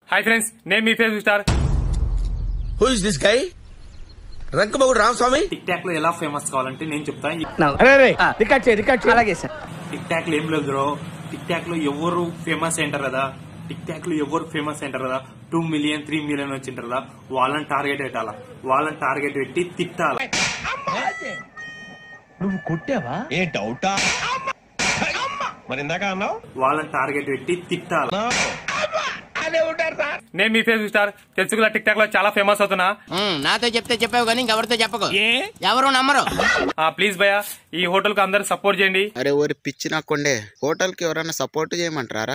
hi friends నేను మీ Facebook star who is this guy రంకమగుడు రామస్వామి టిక్ టాక్ లో ఎలా ఫేమస్ కావాలంటే నేను చెప్తాను అలాగే సార్ టిక్ టాక్ లో ఏం లేదు బ్రో టిక్ టాక్ లో ఎవరు ఫేమస్ అయింటారు కదా టిక్ టాక్ లో ఎవరు ఫేమస్ అయింటారు కదా టూ మిలియన్ త్రీ మిలియన్ వచ్చింటారు కదా వాళ్ళని టార్గెట్ పెట్టాలా వాళ్ళని టార్గెట్ పెట్టి తిట్టాల ఏ డౌటా మరి ఇందాక అన్నావు వాళ్ళని టార్గెట్ పెట్టి తిట్టాల నేను మీ ఫేస్బుక్ స్టార్ తెలుసు కదా టిక్ టాక్ లో చాలా ఫేమస్ అవుతున్నా నాతో చెప్తే చెప్పావు కానీ ఇంకెవరితో చెప్పకు ఎవరు నమ్మరు ప్లీజ్ భయ ఈ హోటల్ కు అందరు సపోర్ట్ చేయండి అరే ఓరి పిచ్చి నాకుండే హోటల్ కి ఎవరైనా సపోర్ట్ చేయమంటారా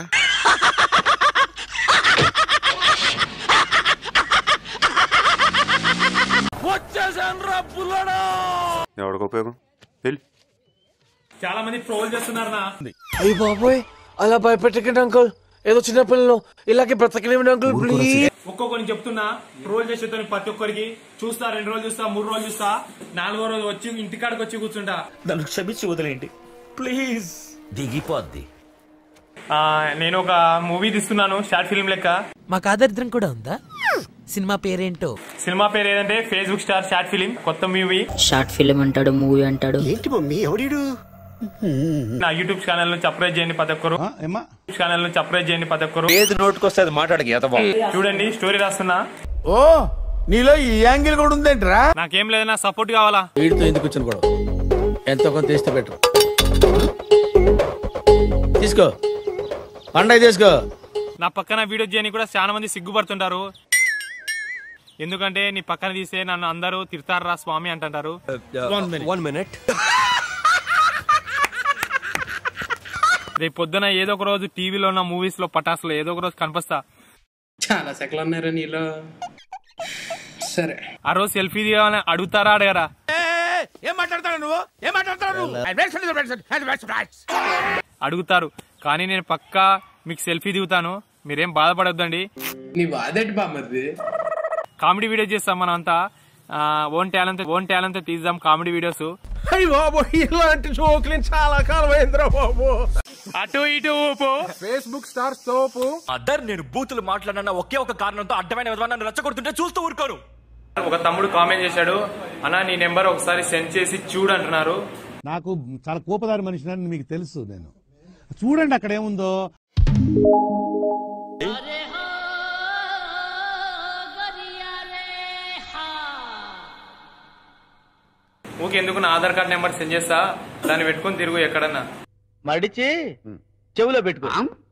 ఎవరికి ఉపయోగం వెళ్ళి చాలా మంది ట్రోల్ చేస్తున్నారు నా అయ్యి బాబోయ్ అలా భయపెట్టకండి అంకుల్ ఏదో చిన్న పిల్లలు ఇలాగే బ్రతకలేమండి అంకుల్ ప్లీజ్ ఒక్కొక్కరిని చెప్తున్నా ట్రోల్ చేసేతో ప్రతి ఒక్కరికి చూస్తా రెండు రోజులు చూస్తా మూడు రోజులు చూస్తా నాలుగో రోజు వచ్చి ఇంటికాడికి వచ్చి కూర్చుంటా నన్ను క్షమించి వదిలేండి ప్లీజ్ దిగిపోద్ది ఆ, నేను ఒక మూవీ తీస్తున్నాను షార్ట్ ఫిల్మ్ లెక్క మాకు ఆదరిద్రం కూడా ఉందా సినిమా పేరేంటో సినిమా పేరు ఏదంటే ఫేస్బుక్ స్టార్ షార్ట్ ఫిలిం కొత్త మూవీ షార్ట్ ఫిలిం అంటాడు మూవీ అంటాడు ఏంటి మమ్మీ ఎవడీడు నా యూట్యూబ్ ఛానల్ ను సబ్స్క్రైబ్ చేయండి ప్రతి ఒక్కరు ఛానల్ ను సబ్స్క్రైబ్ చేయండి ప్రతి ఒక్కరు ఏది నోటుకొస్తే అది మాట్లాడక ఎతబా చూడండి స్టోరీ రాస్తున్నా ఓ నీలో ఈ యాంగిల్ కూడా ఉందేంట్రా నాకేం లేదు నా సపోర్ట్ కావాలా వీడితో ఎందుకు వచ్చిన గొడవ ఎంతో కొంత తీస్తే బెటర్ తీసుకో పండగ తీసుకో నా పక్కన వీడియో చేయని కూడా చాలా మంది సిగ్గుపడుతుంటారు ఎందుకంటే నీ పక్కన తీసే నన్ను అందరూ తిడతారా స్వామి అంటుంటారు వన్ మినిట్ రేపు పొద్దున ఏదో ఒక రోజు టీవీలో ఉన్న మూవీస్ లో పటాసులో ఏదో ఒక రోజు కనిపిస్తా చాలా సెకలు ఉన్నారా నీలో సరే ఆ రోజు సెల్ఫీ దిగాలని అడుగుతారా అడగరా ఏం మాట్లాడతాడు నువ్వు ఏం మాట్లాడతాడు అడుగుతారు కానీ నేను పక్కా మీకు సెల్ఫీ దిగుతాను మీరేం బాధపడొద్దండి నీ బాధేటి బామ్మది కామెడీ వీడియో చేస్తాం మనం అంతా ఆ, ఓన్ టాలెంట్ ఓన్ టాలెంట్ తీద్దాం కామెడీ వీడియోస్ అయ్యి బాబు ఇలాంటి జోకులు చాలా కాలం అయిందిరా బాబు అటు ఇటు ఊపు ఫేస్బుక్ స్టార్ సోపు అదర్ నేను బూతులు మాట్లాడిన ఒకే ఒక కారణంతో అడ్డమైన విధంగా నన్ను రెచ్చగొడుతుంటే చూస్తూ ఊరుకోను ఒక తమ్ముడు కామెంట్ చేశాడు అన్న నీ నెంబర్ ఒకసారి సెండ్ చేసి చూడు అంటున్నారు నాకు చాలా కోపదారి మనిషిని మీకు తెలుసు నేను చూడండి అక్కడ ఏముందో ఊకే ఎందుకు నా ఆధార్ కార్డ్ నెంబర్ సెండ్ చేస్తా దాన్ని పెట్టుకొని తిరుగు ఎక్కడన్నా మడిచి చెవులో పెట్టుకో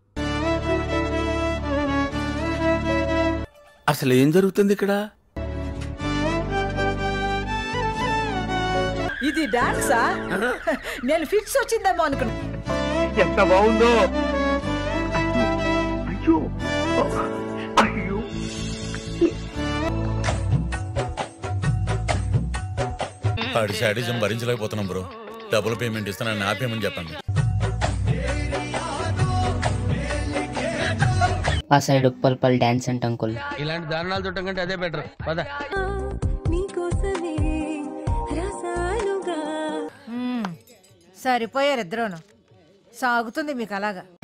అసలు ఏం జరుగుతుంది ఇక్కడ ఇది డాన్సా నేను ఫిక్స్ వచ్చిందేమో అనుకున్నా ఎంత బాగుందో వాడి శాడిజం భరించలేకపోతున్నాం బ్రో డబుల్ పేమెంట్ ఇస్తానని ఆపేయమని చెప్పండి ఆ సైడ్ ఉప్పల్ పల్ డాన్స్ అంట అంకుల్ ఇలాంటి దారుణాలు చుట్టం కంటే అదే బెటర్ పద సరిపోయారు ఇద్దరును సాగుతుంది మీకు అలాగా